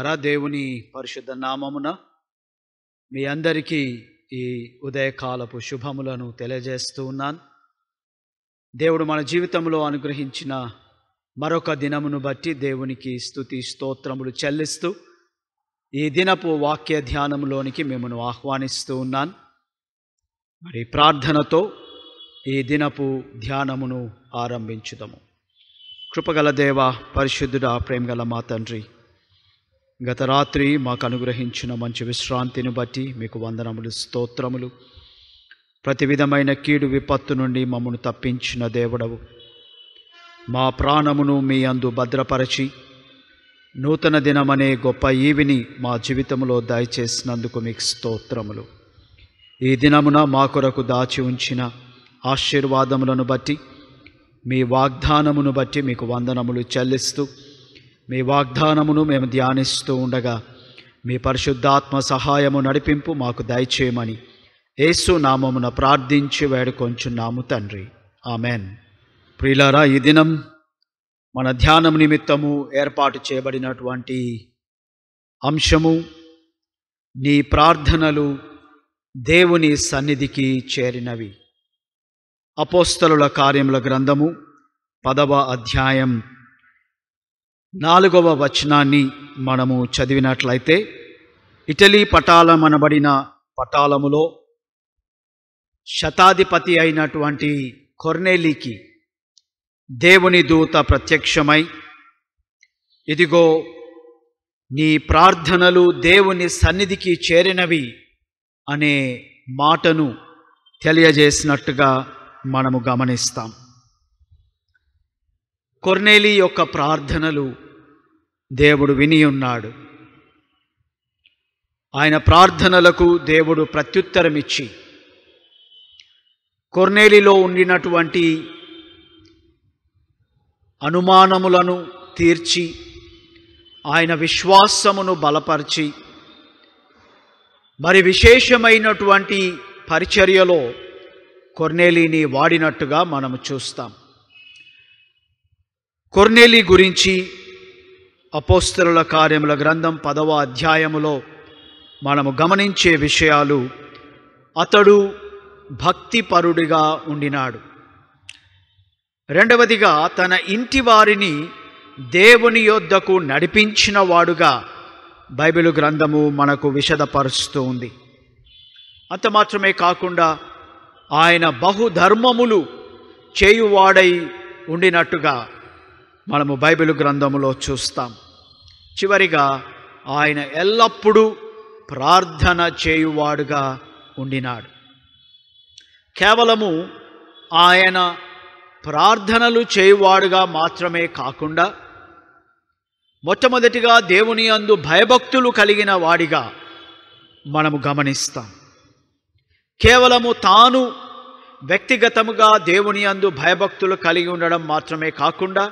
ప్రియులారా దేవుని పరిశుద్ధ నామమున మీ అందరికీ ఈ ఉదయకాలపు శుభములను తెలియజేస్తూ ఉన్నాను దేవుడు మన జీవితంలో అనుగ్రహించిన మరొక దినమును బట్టి దేవునికి స్తుతి స్తోత్రములు చెల్లిస్తూ ఈ దినపు వాక్య ధ్యానంలోనికి మిమ్మల్ని ఆహ్వానిస్తూ ఉన్నాను మరి ప్రార్థనతో ఈ దినపు ధ్యానమును ఆరంభించుదాము కృపగల దేవ పరిశుద్ధుడా ప్రేమగల మా తండ్రి గత రాత్రి మాకు అనుగ్రహించిన మంచి విశ్రాంతిని బట్టి మీకు వందనములు స్తోత్రములు ప్రతి విధమైన కీడు విపత్తు నుండి మమ్మను తప్పించిన దేవుడవు మా ప్రాణమును మీ అందు భద్రపరచి నూతన దినమనే గొప్ప ఈవిని మా జీవితంలో దయచేసినందుకు మీకు స్తోత్రములు ఈ దినమున మా కొరకు దాచి ఉంచిన ఆశీర్వాదములను బట్టి మీ వాగ్దానమును బట్టి మీకు వందనములు చెల్లిస్తూ మీ వాగ్దానమును మేము ధ్యానిస్తూ ఉండగా మీ పరిశుద్ధాత్మ సహాయము నడిపింపు మాకు దయచేయమని యేసు నామమున ప్రార్థించి వేడుకొంచున్నాము తండ్రి ఆమెన్ ప్రియులారా ఈ దినం మన ధ్యానం నిమిత్తము ఏర్పాటు చేయబడినటువంటి అంశము నీ ప్రార్థనలు దేవుని సన్నిధికి చేరినవి అపోస్తలుల కార్యముల గ్రంథము పదవ అధ్యాయం నాలుగవ వచనాన్ని మనము చదివినట్లయితే ఇటలీ పటాలమనబడిన పటాలములో శతాధిపతి అయినటువంటి కొర్నేలీకి దేవుని దూత ప్రత్యక్షమై ఇదిగో నీ ప్రార్థనలు దేవుని సన్నిధికి చేరినవి అనే మాటను తెలియజేసినట్టుగా మనము గమనిస్తాం కొర్నేలి యొక్క ప్రార్థనలు దేవుడు విని ఉన్నాడు ఆయన ప్రార్థనలకు దేవుడు ప్రత్యుత్తరమిచ్చి కొర్నేలిలో ఉండినటువంటి అనుమానములను తీర్చి ఆయన విశ్వాసమును బలపరిచి మరి విశేషమైనటువంటి పరిచర్యలో కొర్నేలిని వాడినట్టుగా మనము చూస్తాం కొర్నేలి గురించి అపోస్తలుల కార్యముల గ్రంథం పదవ అధ్యాయములో మనము గమనించే విషయాలు అతడు భక్తిపరుడిగా ఉండినాడు రెండవదిగా తన ఇంటి వారిని దేవుని యొద్దకు నడిపించిన వాడుగా బైబిల్ గ్రంథము మనకు విషదపరుస్తూ ఉంది అంత మాత్రమే కాకుండా ఆయన బహుధర్మములు చేయువాడై ఉండినట్టుగా మనము బైబిల్ గ్రంథములో చూస్తాం చివరిగా ఆయన ఎల్లప్పుడూ ప్రార్థన చేయువాడుగా ఉండినాడు కేవలము ఆయన ప్రార్థనలు చేయువాడుగా మాత్రమే కాకుండా మొట్టమొదటిగా దేవుని అందు భయభక్తులు కలిగిన వాడిగా మనము గమనిస్తాం కేవలము తాను వ్యక్తిగతముగా దేవుని అందు భయభక్తులు కలిగి ఉండడం మాత్రమే కాకుండా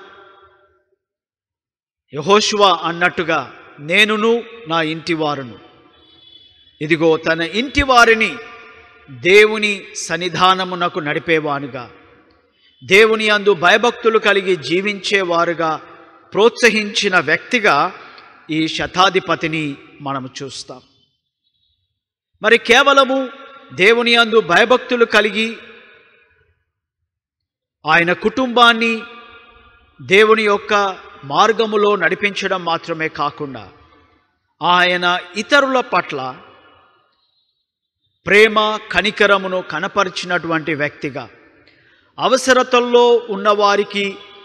యహోశువ అన్నట్టుగా నేనును నా ఇంటి వారును ఇదిగో తన ఇంటి వారిని దేవుని సన్నిధానమునకు నడిపేవానుగా దేవుని అందు భయభక్తులు కలిగి జీవించేవారుగా ప్రోత్సహించిన వ్యక్తిగా ఈ శతాధిపతిని మనము చూస్తాం మరి కేవలము దేవుని అందు భయభక్తులు కలిగి ఆయన కుటుంబాన్ని దేవుని యొక్క మార్గములో నడిపించడం మాత్రమే కాకుండా ఆయన ఇతరుల పట్ల ప్రేమ కనికరమును కనపరిచినటువంటి వ్యక్తిగా అవసరతల్లో ఉన్నవారికి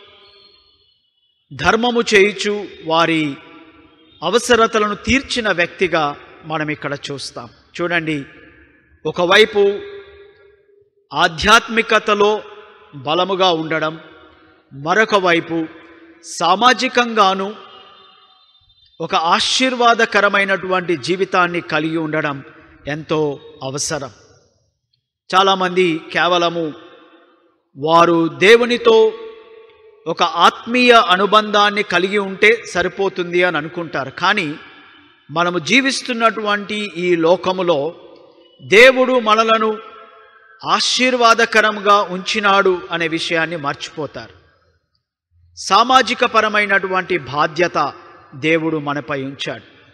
ధర్మము చేయుచు వారి అవసరతలను తీర్చిన వ్యక్తిగా మనం ఇక్కడ చూస్తాం చూడండి ఒకవైపు ఆధ్యాత్మికతలో బలముగా ఉండడం మరొక వైపు సామాజికంగాను ఒక ఆశీర్వాదకరమైనటువంటి జీవితాన్ని కలిగి ఉండడం ఎంతో అవసరం చాలామంది కేవలము వారు దేవునితో ఒక ఆత్మీయ అనుబంధాన్ని కలిగి ఉంటే సరిపోతుంది అని అనుకుంటారు కానీ మనము జీవిస్తున్నటువంటి ఈ లోకములో దేవుడు మనలను ఆశీర్వాదకరంగా ఉంచినాడు అనే విషయాన్ని మర్చిపోతారు సామాజిక పరమైనటువంటి బాధ్యత దేవుడు మనపై ఉంచాడు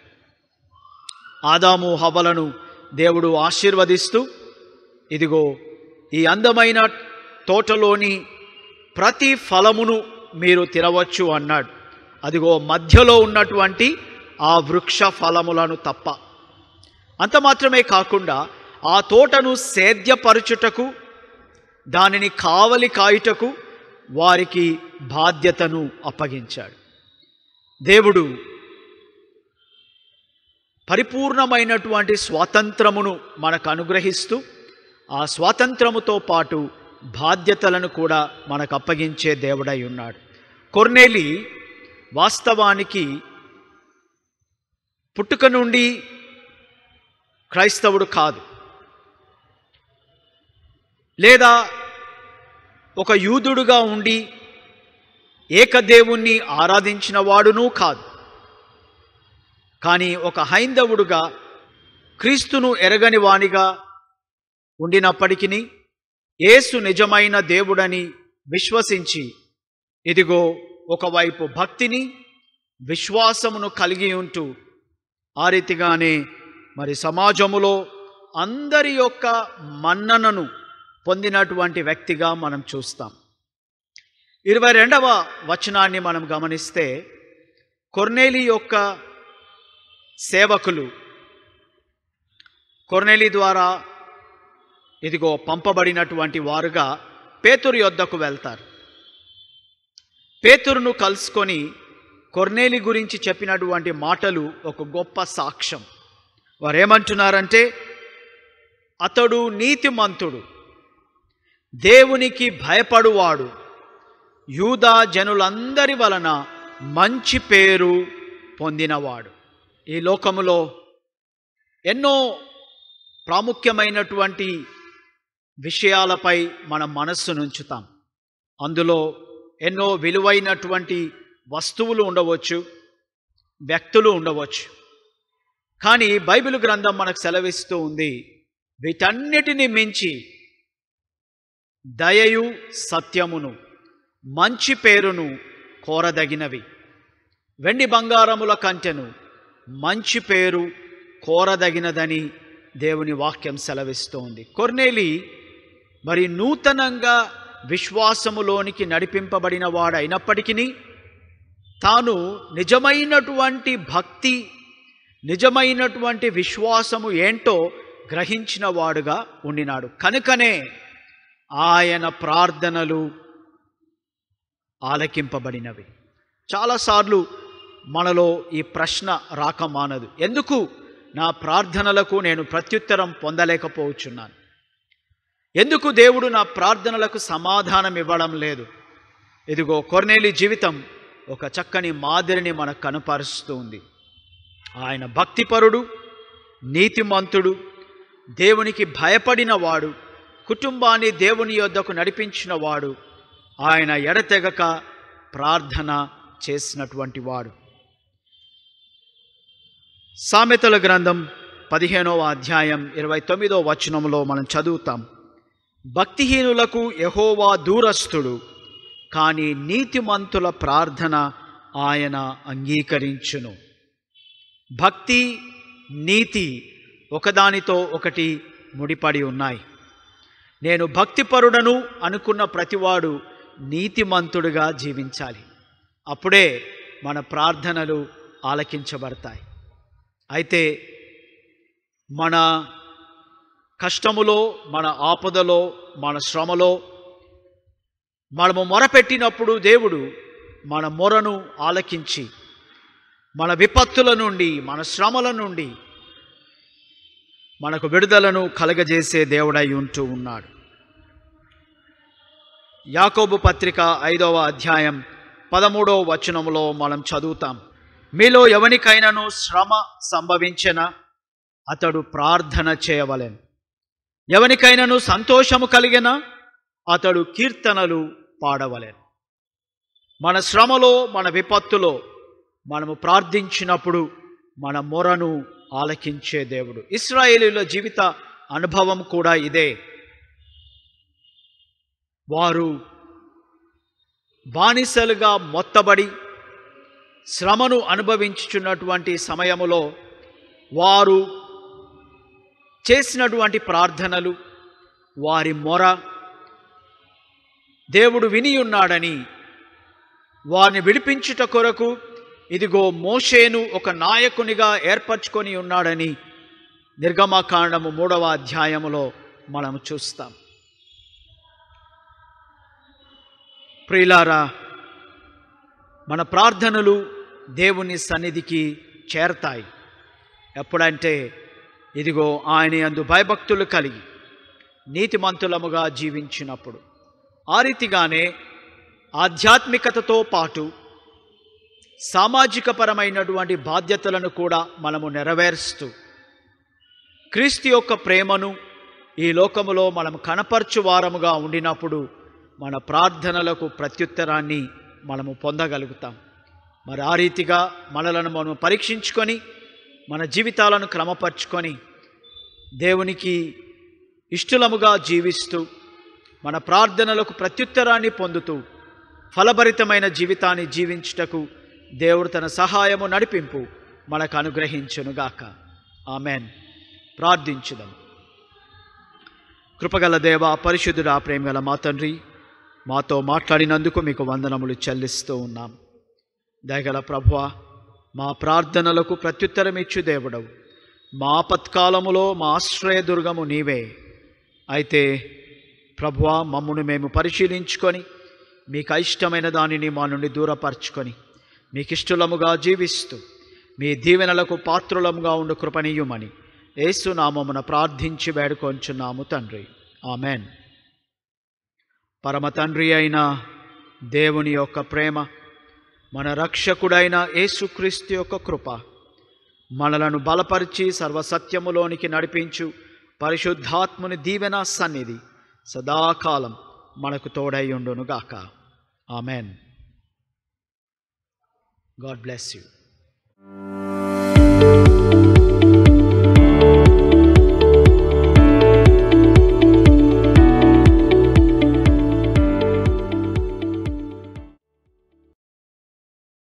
ఆదాము హవలను దేవుడు ఆశీర్వదిస్తూ ఇదిగో ఈ అందమైన తోటలోని ప్రతి ఫలమును మీరు తినవచ్చు అన్నాడు అదిగో మధ్యలో ఉన్నటువంటి ఆ వృక్ష ఫలములను తప్ప అంత మాత్రమే కాకుండా ఆ తోటను సేద్యపరచుటకు దానిని కావలి కాయుటకు వారికి బాధ్యతను అప్పగించాడు దేవుడు పరిపూర్ణమైనటువంటి స్వాతంత్రమును మనకు అనుగ్రహిస్తూ ఆ స్వాతంత్రముతో పాటు బాధ్యతలను కూడా మనకు అప్పగించే దేవుడై ఉన్నాడు కొర్నేలి వాస్తవానికి పుట్టుక నుండి క్రైస్తవుడు కాదు లేదా ఒక యూదుడుగా ఉండి ఏకదేవుణ్ణి ఆరాధించిన వాడునూ కాదు కానీ ఒక హైందవుడుగా క్రీస్తును ఎరగని వానిగా ఉండినప్పటికీ యేసు నిజమైన దేవుడని విశ్వసించి ఇదిగో ఒకవైపు భక్తిని విశ్వాసమును కలిగి ఉంటూ ఆ రీతిగానే మరి సమాజములో అందరి యొక్క మన్ననను పొందినటువంటి వ్యక్తిగా మనం చూస్తాం ఇరవై రెండవ వచనాన్ని మనం గమనిస్తే కొర్నేలి యొక్క సేవకులు కొర్నేలి ద్వారా ఇదిగో పంపబడినటువంటి వారుగా పేతురు యొద్దకు వెళ్తారు పేతురును కలుసుకొని కొర్నేలి గురించి చెప్పినటువంటి మాటలు ఒక గొప్ప సాక్ష్యం వారు ఏమంటున్నారంటే అతడు నీతిమంతుడు దేవునికి భయపడువాడు యూదా జనులందరి వలన మంచి పేరు పొందినవాడు ఈ లోకములో ఎన్నో ప్రాముఖ్యమైనటువంటి విషయాలపై మన మనస్సును ఉంచుతాం అందులో ఎన్నో విలువైనటువంటి వస్తువులు ఉండవచ్చు వ్యక్తులు ఉండవచ్చు కానీ బైబిల్ గ్రంథం మనకు సెలవిస్తూ ఉంది వీటన్నిటిని మించి దయయు సత్యమును మంచి పేరును కోరదగినవి వెండి బంగారముల కంటెను మంచి పేరు కోరదగినదని దేవుని వాక్యం సెలవిస్తోంది కొర్నేలి మరి నూతనంగా విశ్వాసములోనికి నడిపింపబడిన వాడైనప్పటికీ తాను నిజమైనటువంటి భక్తి నిజమైనటువంటి విశ్వాసము ఏంటో గ్రహించిన వాడుగా ఉండినాడు కనుకనే ఆయన ప్రార్థనలు ఆలకింపబడినవి చాలాసార్లు మనలో ఈ ప్రశ్న రాక మానదు ఎందుకు నా ప్రార్థనలకు నేను ప్రత్యుత్తరం పొందలేకపోవచ్చున్నాను ఎందుకు దేవుడు నా ప్రార్థనలకు సమాధానం ఇవ్వడం లేదు ఇదిగో కొర్నేలి జీవితం ఒక చక్కని మాదిరిని మనకు కనపరుస్తూ ఉంది ఆయన భక్తిపరుడు నీతిమంతుడు దేవునికి భయపడిన వాడు కుటుంబాన్ని దేవుని యొద్దకు నడిపించిన వాడు ఆయన ఎడతెగక ప్రార్థన చేసినటువంటి వాడు సామెతల గ్రంథం పదిహేనవ అధ్యాయం ఇరవై తొమ్మిదో వచనంలో మనం చదువుతాం భక్తిహీనులకు యహోవా దూరస్థుడు కానీ నీతిమంతుల ప్రార్థన ఆయన అంగీకరించును భక్తి నీతి ఒకదానితో ఒకటి ముడిపడి ఉన్నాయి నేను భక్తిపరుడను అనుకున్న ప్రతివాడు నీతిమంతుడుగా జీవించాలి అప్పుడే మన ప్రార్థనలు ఆలకించబడతాయి అయితే మన కష్టములో మన ఆపదలో మన శ్రమలో మనము మొరపెట్టినప్పుడు దేవుడు మన మొరను ఆలకించి మన విపత్తుల నుండి మన శ్రమల నుండి మనకు విడుదలను కలగజేసే దేవుడై ఉంటూ ఉన్నాడు యాకోబు పత్రిక ఐదవ అధ్యాయం పదమూడవ వచనములో మనం చదువుతాం మీలో ఎవనికైనాను శ్రమ సంభవించిన అతడు ప్రార్థన చేయవలెను ఎవనికైనాను సంతోషము కలిగిన అతడు కీర్తనలు పాడవలెను మన శ్రమలో మన విపత్తులో మనము ప్రార్థించినప్పుడు మన మొరను ఆలకించే దేవుడు ఇస్రాయేలీల జీవిత అనుభవం కూడా ఇదే వారు బానిసలుగా మొత్తబడి శ్రమను అనుభవించుచున్నటువంటి సమయములో వారు చేసినటువంటి ప్రార్థనలు వారి మొర దేవుడు విని ఉన్నాడని వారిని విడిపించుట కొరకు ఇదిగో మోషేను ఒక నాయకునిగా ఏర్పరచుకొని ఉన్నాడని నిర్గమకాండము మూడవ అధ్యాయములో మనం చూస్తాం ప్రియులారా మన ప్రార్థనలు దేవుని సన్నిధికి చేరతాయి ఎప్పుడంటే ఇదిగో ఆయన అందు భయభక్తులు కలిగి నీతిమంతులముగా జీవించినప్పుడు ఆ రీతిగానే ఆధ్యాత్మికతతో పాటు సామాజికపరమైనటువంటి బాధ్యతలను కూడా మనము నెరవేరుస్తూ క్రీస్తు యొక్క ప్రేమను ఈ లోకములో మనం కనపరచు వారముగా ఉండినప్పుడు మన ప్రార్థనలకు ప్రత్యుత్తరాన్ని మనము పొందగలుగుతాం మరి ఆ రీతిగా మనలను మనం పరీక్షించుకొని మన జీవితాలను క్రమపరుచుకొని దేవునికి ఇష్టలముగా జీవిస్తూ మన ప్రార్థనలకు ప్రత్యుత్తరాన్ని పొందుతూ ఫలభరితమైన జీవితాన్ని జీవించుటకు దేవుడు తన సహాయము నడిపింపు మనకు అనుగ్రహించునుగాక ఆమెన్ ప్రార్థించుదాం కృపగల దేవ పరిశుద్ధుడా ప్రేమగల మా తండ్రి మాతో మాట్లాడినందుకు మీకు వందనములు చెల్లిస్తూ ఉన్నాం దయగల ప్రభువ మా ప్రార్థనలకు ప్రత్యుత్తరం ఇచ్చు దేవుడవు మా ఆపత్కాలములో మా ఆశ్రయదుర్గము నీవే అయితే ప్రభువ మమ్మను మేము పరిశీలించుకొని మీకు ఇష్టమైన దానిని మా నుండి దూరపరచుకొని మీకు ఇష్టలముగా జీవిస్తూ మీ దీవెనలకు పాత్రులముగా ఉండు కృపణీయుమని ఏసునామమున ప్రార్థించి వేడుకొంచున్నాము తండ్రి ఆమెన్ పరమ తండ్రి అయిన దేవుని యొక్క ప్రేమ మన రక్షకుడైన యేసుక్రీస్తు యొక్క కృప మనలను బలపరిచి సర్వసత్యములోనికి నడిపించు పరిశుద్ధాత్ముని దీవెన సన్నిధి సదాకాలం మనకు తోడై ఉండునుగాక ఆమెన్ గాడ్ బ్లెస్ యూ